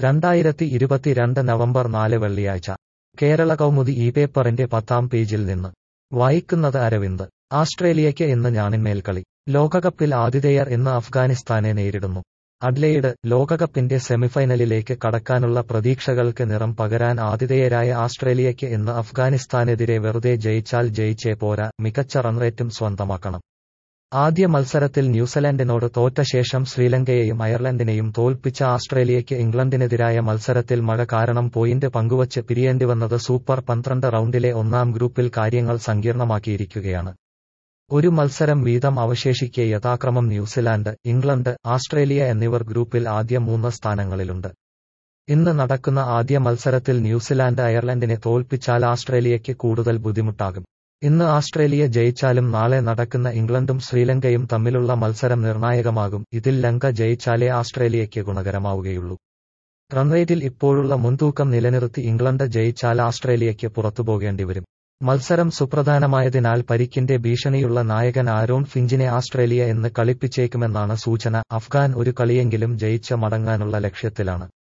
രണ്ടായിരത്തി ഇരുപത്തിരണ്ട് നവംബർ നാല് വെള്ളിയാഴ്ച കേരള കൗമുദി ഈ പേപ്പറിന്റെ പത്താം പേജിൽ നിന്ന് വായിക്കുന്നത് അരവിന്ദ് ആസ്ട്രേലിയയ്ക്ക് ഇന്ന് ഞാണിന്മേൽ കളി ലോകകപ്പിൽ ആതിഥേയർ ഇന്ന് അഫ്ഗാനിസ്ഥാനെ നേരിടുന്നു അഡ്ലെയ്ഡ് ലോകകപ്പിന്റെ സെമിഫൈനലിലേക്ക് കടക്കാനുള്ള പ്രതീക്ഷകൾക്ക് നിറം പകരാൻ ആതിഥേയരായ ആസ്ട്രേലിയയ്ക്ക് ഇന്ന് അഫ്ഗാനിസ്ഥാനെതിരെ വെറുതെ ജയിച്ചാൽ ജയിച്ചേ പോരാ മികച്ച റൺറേറ്റും സ്വന്തമാക്കണം ആദ്യ മത്സരത്തിൽ ന്യൂസിലാൻഡിനോട് തോറ്റ ശേഷം ശ്രീലങ്കയെയും അയർലൻഡിനെയും തോൽപ്പിച്ച ആസ്ട്രേലിയയ്ക്ക് ഇംഗ്ലണ്ടിനെതിരായ മത്സരത്തിൽ മഴ കാരണം പോയിന്റ് പങ്കുവച്ച് പിരിയേണ്ടിവന്നത് സൂപ്പർ പന്ത്രണ്ട് റൗണ്ടിലെ ഒന്നാം ഗ്രൂപ്പിൽ കാര്യങ്ങൾ സങ്കീർണമാക്കിയിരിക്കുകയാണ് ഒരു മത്സരം വീതം അവശേഷിക്കെ യഥാക്രമം ന്യൂസിലാൻഡ് ഇംഗ്ലണ്ട് ആസ്ട്രേലിയ എന്നിവർ ഗ്രൂപ്പിൽ ആദ്യ മൂന്ന് സ്ഥാനങ്ങളിലുണ്ട് ഇന്ന് നടക്കുന്ന ആദ്യ മത്സരത്തിൽ ന്യൂസിലാൻഡ് അയർലൻഡിനെ തോൽപ്പിച്ചാൽ ആസ്ട്രേലിയയ്ക്ക് കൂടുതൽ ബുദ്ധിമുട്ടാകും ഇന്ന് ആസ്ട്രേലിയ ജയിച്ചാലും നാളെ നടക്കുന്ന ഇംഗ്ലണ്ടും ശ്രീലങ്കയും തമ്മിലുള്ള മത്സരം നിർണായകമാകും ഇതിൽ ലങ്ക ജയിച്ചാലേ ആസ്ട്രേലിയയ്ക്ക് ഗുണകരമാവുകയുള്ളൂ റൺറേറ്റിൽ ഇപ്പോഴുള്ള മുൻതൂക്കം നിലനിർത്തി ഇംഗ്ലണ്ട് ജയിച്ചാൽ ആസ്ട്രേലിയയ്ക്ക് പുറത്തുപോകേണ്ടിവരും മത്സരം സുപ്രധാനമായതിനാൽ പരിക്കിന്റെ ഭീഷണിയുള്ള നായകൻ ആരോൺ ഫിഞ്ചിനെ ആസ്ട്രേലിയ എന്ന് കളിപ്പിച്ചേക്കുമെന്നാണ് സൂചന അഫ്ഗാൻ ഒരു കളിയെങ്കിലും ജയിച്ച് മടങ്ങാനുള്ള ലക്ഷ്യത്തിലാണ്